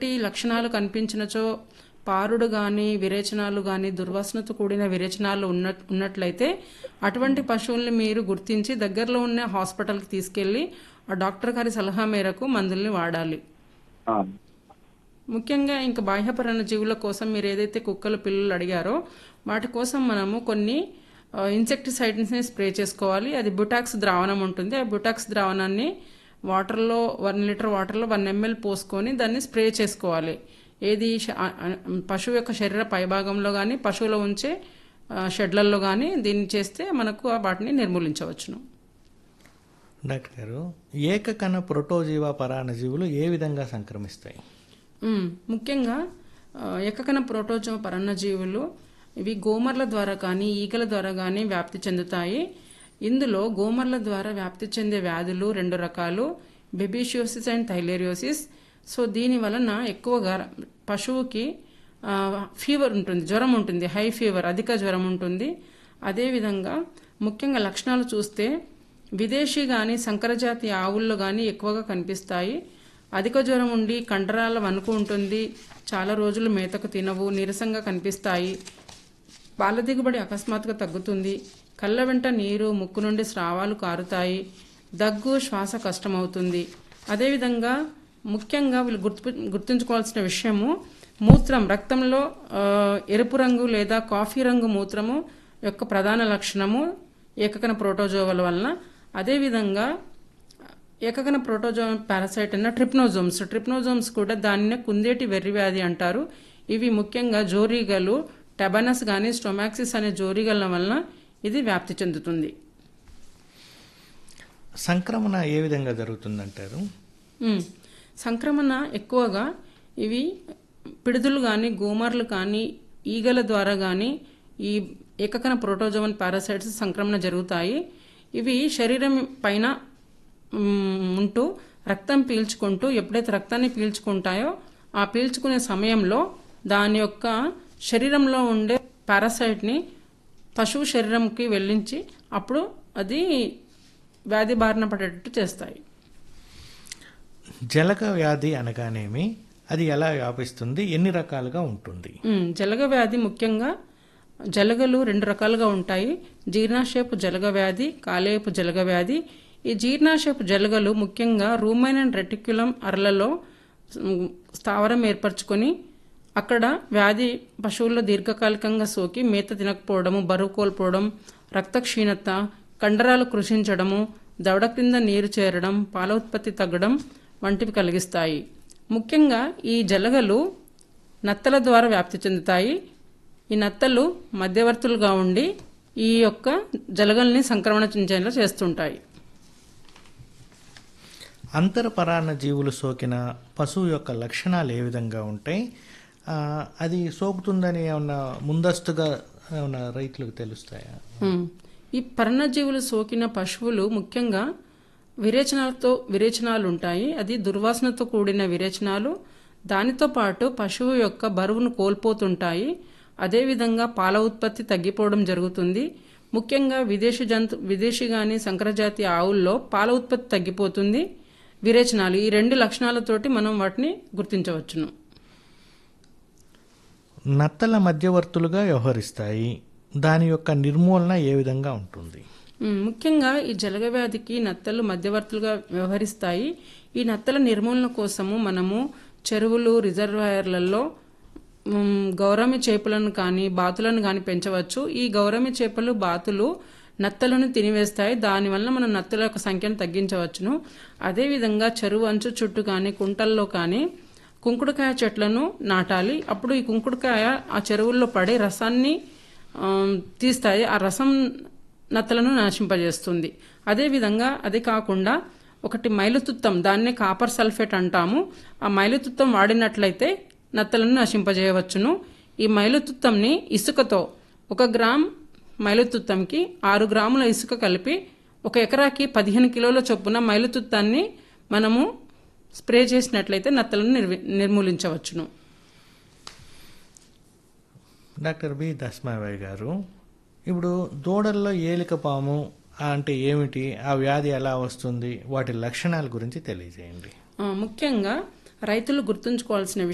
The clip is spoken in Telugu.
ఇటువంటి లక్షణాలు కనిపించినచో పారుడు కానీ విరేచనాలు కానీ దుర్వాసనతో కూడిన విరేచనాలు ఉన్న ఉన్నట్లయితే అటువంటి పశువుల్ని మీరు గుర్తించి దగ్గరలో ఉన్న హాస్పిటల్కి తీసుకెళ్ళి ఆ డాక్టర్ గారి సలహా మేరకు మందుల్ని వాడాలి ఆ, ముఖ్యంగా ఇంకా బాహ్యపరణ జీవుల కోసం మీరు ఏదైతే కుక్కలు పిల్లలు అడిగారో వాటి కోసం మనము కొన్ని ఇన్సెక్టిసైడ్స్ని స్ప్రే చేసుకోవాలి అది బుటాక్స్ ద్రావణం ఉంటుంది ఆ బుటాక్స్ ద్రావణాన్ని వాటర్లో వన్ లీటర్ వాటర్లో వన్ ఎంఎల్ పోసుకొని దాన్ని స్ప్రే చేసుకోవాలి ఏది శ- ఆ- ఆ- పశువు యొక్క శరీర పైభాగంలో కానీ పశువులో ఉంచే ఆ, షెడ్లలో కానీ దీన్ని చేస్తే మనకు ఆ వాటిని నిర్మూలించవచ్చును డాక్టర్ గారు ఏకకణ ప్రోటోజీవా పరాన్నజీవులు ఏ విధంగా సంక్రమిస్తాయి మ్మ్. ముఖ్యంగా ఆ, ఎక్కకన ప్రోటోజోమ పరన్నజీవులు ఇవి గోమర్ల ద్వారా కానీ ఈగల ద్వారా కానీ వ్యాప్తి చెందుతాయి ఇందులో గోమర్ల ద్వారా వ్యాప్తి చెందే వ్యాధులు రెండు రకాలు బెబిషియోసిస్ అండ్ థైలేరియోసిస్ సో దీని వలన ఎక్కువగా పశువుకి ఆ, ఫీవర్ ఉంటుంది జ్వరం ఉంటుంది హై ఫీవర్ అధిక జ్వరం ఉంటుంది అదేవిధంగా ముఖ్యంగా లక్షణాలు చూస్తే విదేశీ కానీ సంకరజాతి ఆవుల్లో కానీ ఎక్కువగా కనిపిస్తాయి అధిక జ్వరం ఉండి కండరాల వణుకు ఉంటుంది చాలా రోజులు మేతకు తినవు నీరసంగా కనిపిస్తాయి పాల దిగుబడి అకస్మాత్తుగా తగ్గుతుంది కళ్ళ వెంట నీరు ముక్కు నుండి స్రావాలు కారుతాయి దగ్గు శ్వాస కష్టమవుతుంది అదేవిధంగా ముఖ్యంగా వీళ్ళు గుర్తు గుర్తుంచుకోవాల్సిన విషయము మూత్రం రక్తంలో ఆ, ఎరుపు రంగు లేదా కాఫీ రంగు మూత్రము యొక్క ప్రధాన లక్షణము ఏకకణ ప్రోటోజోవల వలన అదేవిధంగా ఏకగణ ప్రోటోజోమ్ పారాసైట్ అన్న ట్రిప్నోజోమ్స్ ట్రిప్నోజోమ్స్ కూడా దానినే కుందేటి వెర్రి వ్యాధి అంటారు ఇవి ముఖ్యంగా జోరీగలు టెబనస్ కానీ స్టొమాక్సిస్ అనే జోరీగల వలన ఇది వ్యాప్తి చెందుతుంది సంక్రమణ ఏ విధంగా జరుగుతుందంటారు మ్మ్. సంక్రమణ ఎక్కువగా ఇవి పిడుదులు కానీ గోమార్లు కానీ ఈగల ద్వారా కానీ ఈ ఏకకణ ప్రోటోజోవన్ పారాసైట్స్ సంక్రమణ జరుగుతాయి ఇవి శరీరం పైన మ్మ్, ఉంటూ రక్తం పీల్చుకుంటూ ఎప్పుడైతే రక్తాన్ని పీల్చుకుంటాయో ఆ పీల్చుకునే సమయంలో దాని యొక్క శరీరంలో ఉండే పారాసైట్ని పశువు శరీరంకి వెళ్ళించి అప్పుడు అది వ్యాధి బారిన పడేటట్టు చేస్తాయి జలక వ్యాధి అనగానేమి అది ఎలా వ్యాపిస్తుంది ఎన్ని రకాలుగా ఉంటుంది ఉమ్, జలగ వ్యాధి ముఖ్యంగా జలగలు రెండు రకాలుగా ఉంటాయి జీర్ణాశయపు జలగ వ్యాధి కాలేయపు జలగ వ్యాధి ఈ జీర్ణాశయపు జలగలు ముఖ్యంగా రూమైన్ అండ్ రెటిక్యులం అరలలో ఉమ్, స్థావరం ఏర్పరచుకొని అక్కడ వ్యాధి పశువుల్లో దీర్ఘకాలికంగా సోకి మేత తినకపోవడము బరువు కోల్పోవడం రక్తక్షీణత కండరాలు కృషించడము దవడ క్రింద నీరు చేరడం పాల ఉత్పత్తి తగ్గడం వంటివి కలిగిస్తాయి ముఖ్యంగా ఈ జలగలు నత్తల ద్వారా వ్యాప్తి చెందుతాయి ఈ నత్తలు మధ్యవర్తులుగా ఉండి ఈ యొక్క జలగల్ని సంక్రమణ చెందేలా చేస్తుంటాయి అంతర పరాన్న జీవులు సోకిన పశువు యొక్క లక్షణాలు ఏ విధంగా ఉంటాయి ఆ, అది సోకుతుందని ఏమన్నా ముందస్తుగా ఏమన్నా రైతులకు తెలుస్తాయా ఉమ్. ఈ పర్ణజీవులు సోకిన పశువులు ముఖ్యంగా విరేచనాలతో విరేచనాలు ఉంటాయి అది దుర్వాసనతో కూడిన విరేచనాలు దానితో పాటు పశువు యొక్క బరువును కోల్పోతుంటాయి అదేవిధంగా పాల ఉత్పత్తి తగ్గిపోవడం జరుగుతుంది ముఖ్యంగా విదేశీ జంతు విదేశీ కానీ సంకరజాతి ఆవుల్లో పాల ఉత్పత్తి తగ్గిపోతుంది విరేచనాలు ఈ రెండు లక్షణాలతోటి మనం వాటిని గుర్తించవచ్చును నత్తల మధ్యవర్తులుగా వ్యవహరిస్తాయి దాని యొక్క నిర్మూలన ఏ విధంగా ఉంటుంది ఉమ్, ముఖ్యంగా ఈ జలగ వ్యాధికి నత్తలు మధ్యవర్తులుగా వ్యవహరిస్తాయి ఈ నత్తల నిర్మూలన కోసము మనము చెరువులు రిజర్వాయర్లలో ఉమ్, గౌరమి చేపలను కానీ బాతులను కానీ పెంచవచ్చు ఈ గౌరమి చేపలు బాతులు నత్తలను తినివేస్తాయి దానివల్ల మనం నత్తల యొక్క సంఖ్యను తగ్గించవచ్చును అదేవిధంగా చెరువు అంచు చుట్టూ కానీ కుంటల్లో కానీ కుంకుడుకాయ చెట్లను నాటాలి అప్పుడు ఈ కుంకుడుకాయ ఆ చెరువుల్లో పడే రసాన్ని ఆ, తీస్తాయి ఆ రసం నత్తలను నాశింపజేస్తుంది అదేవిధంగా అది కాకుండా ఒకటి మైలుతుత్తం దాన్నే కాపర్ సల్ఫేట్ అంటాము ఆ మైలుతుత్తం వాడినట్లయితే నత్తలను నశింపజేయవచ్చును ఈ మైలుతుత్తంని ఇసుకతో ఒక గ్రామ్ మైలుతుత్తంకి ఆరు గ్రాముల ఇసుక కలిపి ఒక ఎకరాకి పదిహేను కిలోల చొప్పున మైలుతుత్తాన్ని మనము స్ప్రే చేసినట్లయితే నత్తలను నిర్వి నిర్మూలించవచ్చును డాక్టర్ బి దస్మాబాయ్ గారు ఇప్పుడు దూడల్లో ఏలిక పాము అంటే ఏమిటి ఆ వ్యాధి ఎలా వస్తుంది వాటి లక్షణాల గురించి తెలియజేయండి ఆ, ముఖ్యంగా రైతులు గుర్తుంచుకోవాల్సిన